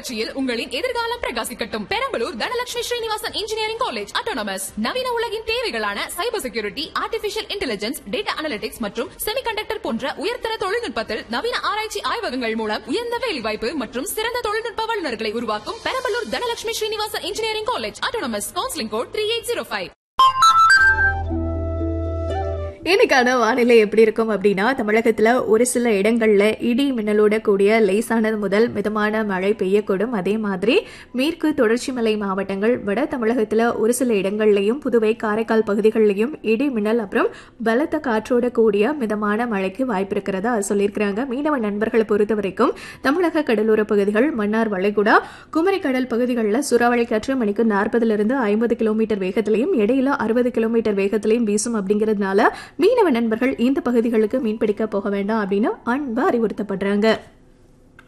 புரட்சியில் உங்களின் எதிர்காலம் பிரகாசிக்கட்டும் Perambalur Dhanalakshmi Srinivasan engineering college autonomous நவீன உலகின் தேவைகளான cyber security artificial intelligence data analytics மற்றும் செமிகண்டக்டர் போன்ற உயர்தர தொழில்நுட்பத்தில் நவீன ஆராய்ச்சி ஆய்வகங்கள் மூலம் உயர்ந்த வேலைவாய்ப்பு மற்றும் சிறந்த தொழில்நுட்ப வல்லுநர்களை உருவாக்கும் Perambalur Dhanalakshmi Srinivasan engineering college autonomous counselling code three eight zero five இன்னைக்கான வானிலை எப்படி இருக்கும் அப்படின்னா தமிழகத்துல ஒரு சில இடங்கள்ல இடி மின்னலோட கூடிய லேசானது முதல் மிதமான மழை பெய்யக்கூடும் அதே மாதிரி மேற்கு தொடர்ச்சி மலை மாவட்டங்கள் வட தமிழகத்துல ஒரு சில இடங்கள்லயும் புதுவை காரைக்கால் பகுதிகளிலையும் இடி மின்னல் அப்புறம் பலத்த காற்றோட கூடிய மிதமான மழைக்கு வாய்ப்பு இருக்கிறதா சொல்லியிருக்கிறாங்க மீனவ நண்பர்களை பொறுத்த வரைக்கும் தமிழக கடலோர பகுதிகள் மன்னார் வளைகுடா குமரி கடல் பகுதிகளில் சூறாவளி காற்று மணிக்கு நாற்பதுல இருந்து ஐம்பது கிலோமீட்டர் வேகத்திலையும் இடையில அறுபது கிலோமீட்டர் வேகத்திலையும் வீசும் அப்படிங்கிறதுனால மீனவ நண்பர்கள் இந்த பகுதிகளுக்கு மீன்பிடிக்க போக வேண்டாம் அப்படின்னு அன்பு அறிவுறுத்தப்படுறாங்க